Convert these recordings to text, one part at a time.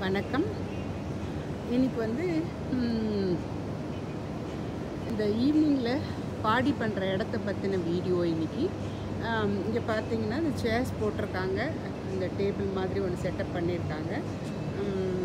வணக்கம் இன்னைக்கு வந்து ம், இந்த ஈவினிங்கில் பாடி பண்ணுற இடத்த பற்றின வீடியோ இன்னைக்கு இங்கே பார்த்தீங்கன்னா இந்த சேர்ஸ் போட்டிருக்காங்க இந்த டேபிள் மாதிரி ஒன்று செட்டப் பண்ணியிருக்காங்க ம்,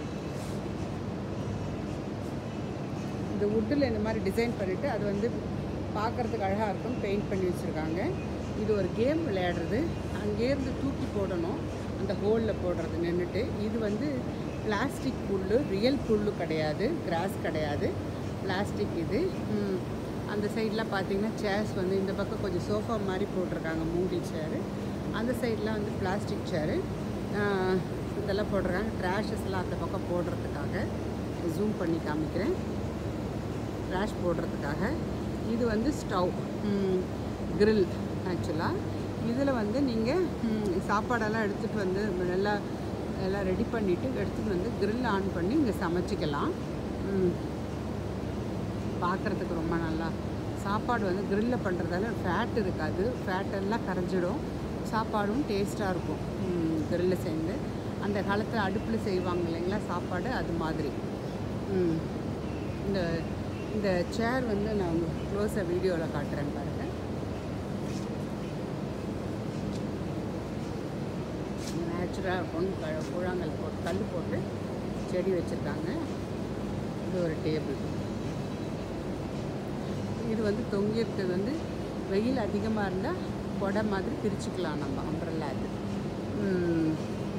இந்த வுட்டில் இந்த மாதிரி டிசைன் பண்ணிவிட்டு அது வந்து பார்க்குறதுக்கு அழகாக இருக்கும் பெயிண்ட் பண்ணி வச்சுருக்காங்க இது ஒரு கேம் விளையாடுறது அங்கேருந்து தூக்கி போடணும் அந்த ஹோலில் போடுறது நின்றுட்டு இது வந்து பிளாஸ்டிக் புல் ரியல் புல்லு கிடையாது கிராஸ் கிடையாது பிளாஸ்டிக் இது ம், அந்த சைட்லாம் பார்த்தீங்கன்னா சேர்ஸ் வந்து இந்த பக்கம் கொஞ்சம் சோஃபா மாதிரி போட்டிருக்காங்க மூடி சேரு அந்த சைட்லாம் வந்து பிளாஸ்டிக் சேரு இதெல்லாம் போட்டிருக்காங்க ட்ராஷஸ்லாம் அந்த பக்கம் போடுறதுக்காக ஜூம் பண்ணி காமிக்கிறேன் ட்ராஷ் போடுறதுக்காக இது வந்து ஸ்டவ் grill ஆக்சுவலாக இதில் வந்து நீங்கள் சாப்பாடெல்லாம் எடுத்துகிட்டு வந்து நல்லா எல்லாம் ரெடி பண்ணிவிட்டு எடுத்துகிட்டு வந்து grill ஆன் பண்ணி இங்கே சமைச்சிக்கலாம் பார்க்குறதுக்கு ரொம்ப நல்லா சாப்பாடு வந்து grill பண்ணுறதால ஃபேட் இருக்காது ஃபேட் எல்லாம் கரைஞ்சிடும் சாப்பாடும் டேஸ்ட்டாக இருக்கும் grill சேர்ந்து அந்த காலத்தில் அடுப்பில் செய்வாங்க இல்லைங்களா சாப்பாடு அது மாதிரி ம். இந்த இந்த சேர் வந்து நான் உங்களுக்கு க்ளோஸாக வீடியோவில் காட்டுறேன் பாருங்கள் நேச்சுரலாக இருக்கும் க- கூழாங்கல் போட்டு கல் போட்டு செடி வச்சுருக்காங்க இது ஒரு டேபிள் இது வந்து தொங்கி இருக்கிறது வந்து வெயில் அதிகமாக இருந்தால் கொடை மாதிரி பிரிச்சுக்கலாம் நம்ம அம்ப்ரல்லா இது ம்.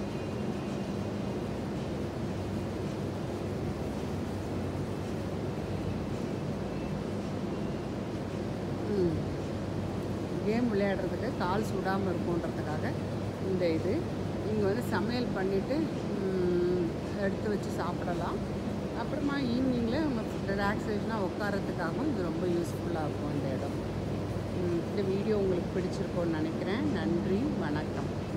ம். கேம் விளையாடுறதுக்கு கால் சுடாமல் இருக்குன்றதுக்காக இந்த இது இங்கே வந்து சமையல் பண்ணிவிட்டு எடுத்து வச்சு சாப்பிடலாம் அப்புறமா ஈவினிங்கில் ரிலாக்ஸேஷனாக உட்காரத்துக்காகவும் இது ரொம்ப யூஸ்ஃபுல்லாக இருக்கும் இந்த இடம் ம், இந்த வீடியோ உங்களுக்கு பிடிச்சிருக்கோன்னு நினைக்கிறேன் நன்றி வணக்கம்